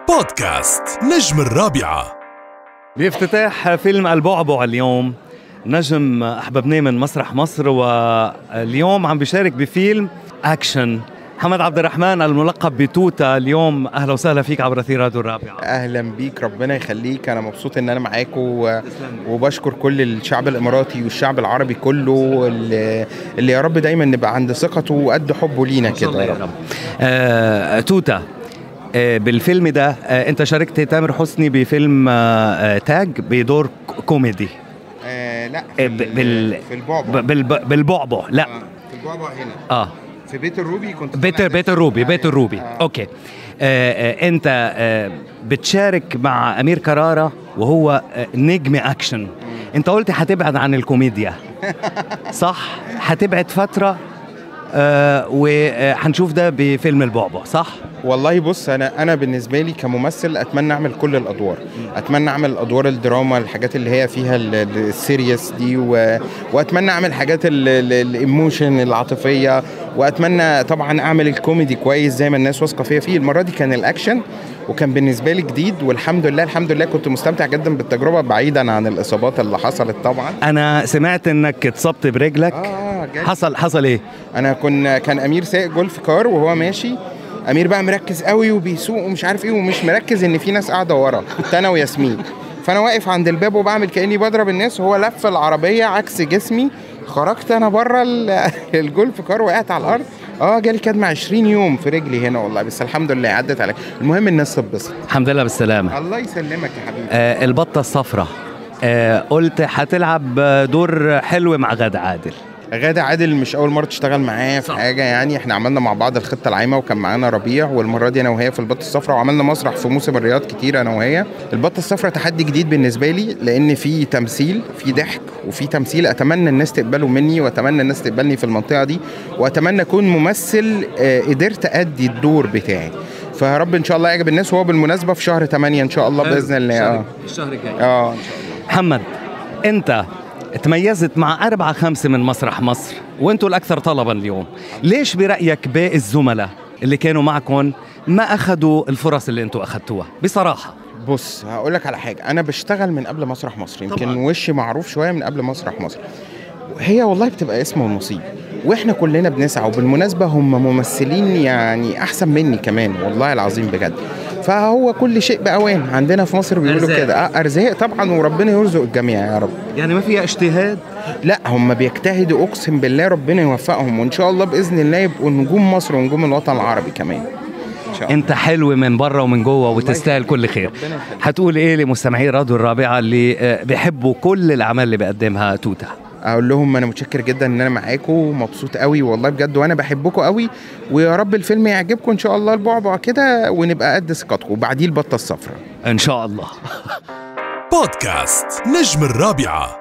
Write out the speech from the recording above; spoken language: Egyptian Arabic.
بودكاست نجم الرابعة بافتتاح فيلم البعبع اليوم نجم أحببناه من مسرح مصر واليوم عم بيشارك بفيلم أكشن محمد عبد الرحمن الملقب بتوتا اليوم اهلا وسهلا فيك عبر اثير راديو الرابعه اهلا بيك ربنا يخليك انا مبسوط ان انا معاكم و... وبشكر كل الشعب الاماراتي والشعب العربي كله اللي, اللي يا رب دايما نبقى عند ثقته وقد حبه لينا كده يا رب آه توتا آه بالفيلم ده آه انت شاركت تامر حسني بفيلم آه آه تاج بدور ك- كوميدي آه لا آه في, ب- ال- بال في البعبع بالب- بالبعبع لا آه، في البعبع هنا اه في بيت الروبي كنت بيت طالع بيت نفس- الروبي بيت آه، الروبي آه. اوكي آه آه انت آه بتشارك مع امير كرارة وهو آه نجم اكشن انت قلت هتبعد عن الكوميديا صح هتبعد فتره آه وهنشوف ده بفيلم البعبع صح والله بص انا انا بالنسبه لي كممثل اتمنى اعمل كل الادوار اتمنى اعمل ادوار الدراما الحاجات اللي هي فيها ال- ال- السيريس دي و... واتمنى اعمل حاجات ال- ال- الايموشن العاطفيه واتمنى طبعا اعمل الكوميدي كويس زي ما الناس واثقه فيا فيه المره دي كان الاكشن وكان بالنسبه لي جديد والحمد لله الحمد لله كنت مستمتع جدا بالتجربه بعيدا عن الاصابات اللي حصلت طبعا انا سمعت انك اتصبت برجلك اه جد. حصل حصل ايه انا كنا كان امير سايق جولف كار وهو ماشي امير بقى مركز قوي وبيسوق ومش عارف ايه ومش مركز ان في ناس قاعده ورا كنت انا وياسمين فانا واقف عند الباب وبعمل كاني بضرب الناس وهو لف العربيه عكس جسمي خرجت انا بره ال- الجولف كار وقعت على الارض اه جالي كدمه 20 يوم في رجلي هنا والله بس الحمد لله عدت عليك المهم الناس تتبسط الحمد لله بالسلامه الله يسلمك يا حبيبي آه البطه الصفراء آه قلت هتلعب دور حلو مع غادة عادل غادة عادل مش أول مرة تشتغل معايا في صح. حاجة يعني احنا عملنا مع بعض الخطة العايمة وكان معانا ربيع والمرة دي أنا وهي في البطة الصفراء وعملنا مسرح في موسم الرياض كتير أنا وهي البطة الصفراء تحدي جديد بالنسبة لي لأن في تمثيل في ضحك وفي تمثيل أتمنى الناس تقبله مني وأتمنى الناس تقبلني في المنطقة دي وأتمنى أكون ممثل آه، قدرت أدي الدور بتاعي فيا رب إن شاء الله يعجب الناس وهو بالمناسبة في شهر 8 إن شاء الله بإذن الله اه الشهر الجاي اه إن شاء الله محمد انت تميزت مع أربعة خمسة من مسرح مصر وانتوا الأكثر طلبا اليوم ليش برأيك باقي الزملاء اللي كانوا معكم ما أخذوا الفرص اللي انتوا أخذتوها بصراحة بص هقول لك على حاجه انا بشتغل من قبل مسرح مصر يمكن طبعاً. وشي معروف شويه من قبل مسرح مصر هي والله بتبقى اسم ونصيب واحنا كلنا بنسعى وبالمناسبه هم ممثلين يعني احسن مني كمان والله العظيم بجد فهو كل شيء باوان عندنا في مصر بيقولوا أرزاق. كده آه، ارزاق طبعا وربنا يرزق الجميع يا رب يعني ما فيها اجتهاد لا هم بيجتهدوا اقسم بالله ربنا يوفقهم وان شاء الله باذن الله يبقوا نجوم مصر ونجوم الوطن العربي كمان ان شاء الله انت حلو من بره ومن جوه وتستاهل كل خير ربنا يخليك. هتقول ايه لمستمعي راديو الرابعة اللي آه، بيحبوا كل الأعمال اللي بيقدمها توتا اقول لهم انا متشكر جدا ان انا معاكم ومبسوط قوي والله بجد وانا بحبكم قوي ويا رب الفيلم يعجبكم ان شاء الله البعبع كده ونبقى قد ثقتكم وبعديه البطه الصفراء إن شاء الله بودكاست نجم الرابعة